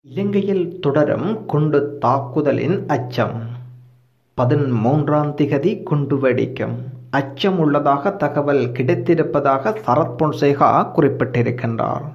இலங்கையில் தொடரும் குண்டு தாக்குதலின் அச்சம் பதிமூன்றாம் திகதி குண்டு வெடிக்கும் அச்சம் உள்ளதாக தகவல் கிடைத்திருப்பதாக சரத் பொன்சேகா குறிப்பிட்டிருக்கின்றார்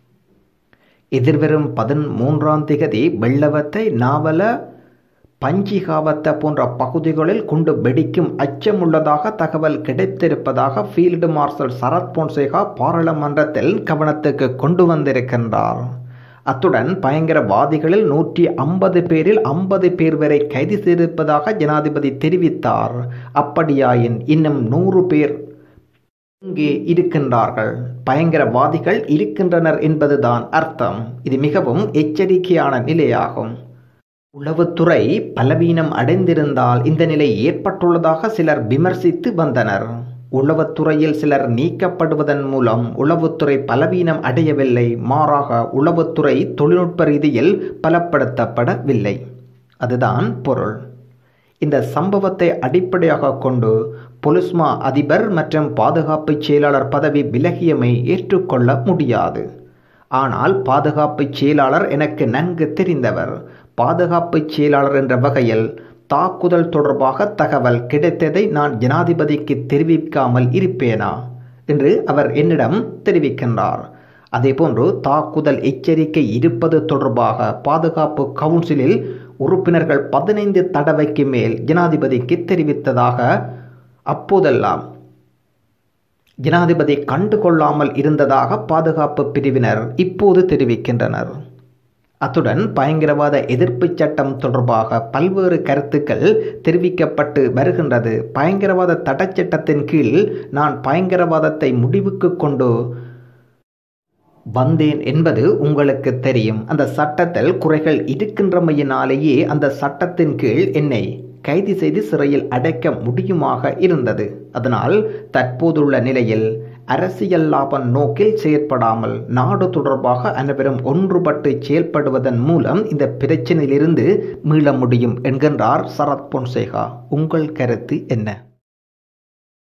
எதிர்வரும் பதிமூன்றாம் திகதி வெள்ளவத்தை நாவல பஞ்சிகாவத்த போன்ற பகுதிகளில் குண்டு வெடிக்கும் அச்சம் உள்ளதாக தகவல் கிடைத்திருப்பதாக ஃபீல்டு மார்ஷல் சரத் பொன்சேகா பாராளுமன்றத்தில் கவனத்துக்கு கொண்டு வந்திருக்கின்றார் அத்துடன் பயங்கரவாதிகளில் நூற்றி ஐம்பது பேரில் ஐம்பது பேர் வரை கைது செய்திருப்பதாக ஜனாதிபதி தெரிவித்தார் அப்படியாயின் இன்னும் நூறு பேர் இங்கே இருக்கின்றார்கள் பயங்கரவாதிகள் இருக்கின்றனர் என்பதுதான் அர்த்தம் இது மிகவும் எச்சரிக்கையான நிலையாகும் உளவுத்துறை பலவீனம் அடைந்திருந்தால் இந்த நிலை ஏற்பட்டுள்ளதாக சிலர் விமர்சித்து வந்தனர் உளவுத்துறையில் சிலர் நீக்கப்படுவதன் மூலம் உளவுத்துறை பலவீனம் அடையவில்லை மாறாக உளவுத்துறை தொழில்நுட்ப ரீதியில் பலப்படுத்தப்படவில்லை அதுதான் பொருள் இந்த சம்பவத்தை அடிப்படையாக கொண்டு பொலிஸ்மா அதிபர் மற்றும் பாதுகாப்பு செயலாளர் பதவி விலகியமை ஏற்றுக்கொள்ள முடியாது ஆனால் பாதுகாப்பு செயலாளர் எனக்கு நன்கு தெரிந்தவர் பாதுகாப்பு செயலாளர் என்ற வகையில் தாக்குதல் தொடர்பாக தகவல் கிடைத்ததை நான் ஜனாதிபதிக்கு தெரிவிக்காமல் இருப்பேனா என்று அவர் என்னிடம் தெரிவிக்கின்றார் அதேபோன்று தாக்குதல் எச்சரிக்கை இருப்பது தொடர்பாக பாதுகாப்பு கவுன்சிலில் உறுப்பினர்கள் பதினைந்து தடவைக்கு மேல் ஜனாதிபதிக்கு தெரிவித்ததாக அப்போதெல்லாம் ஜனாதிபதி கண்டுகொள்ளாமல் இருந்ததாக பாதுகாப்பு பிரிவினர் இப்போது தெரிவிக்கின்றனர் அத்துடன் பயங்கரவாத எதிர்ப்பு சட்டம் தொடர்பாக பல்வேறு கருத்துக்கள் தெரிவிக்கப்பட்டு வருகின்றது பயங்கரவாத தடைச்சட்டத்தின் கீழ் நான் பயங்கரவாதத்தை முடிவுக்கு கொண்டு வந்தேன் என்பது உங்களுக்கு தெரியும் அந்த சட்டத்தில் குறைகள் இருக்கின்றமையினாலேயே அந்த சட்டத்தின் கீழ் என்னை கைது செய்து சிறையில் அடைக்க முடியுமாக இருந்தது அதனால் தற்போதுள்ள நிலையில் அரசியல் லாப நோக்கில் செயற்படாமல் நாடு தொடர்பாக அனைவரும் ஒன்றுபட்டு செயல்படுவதன் மூலம் இந்த பிரச்சனையிலிருந்து மீள முடியும் என்கின்றார் சரத் பொன்சேகா உங்கள் கருத்து என்ன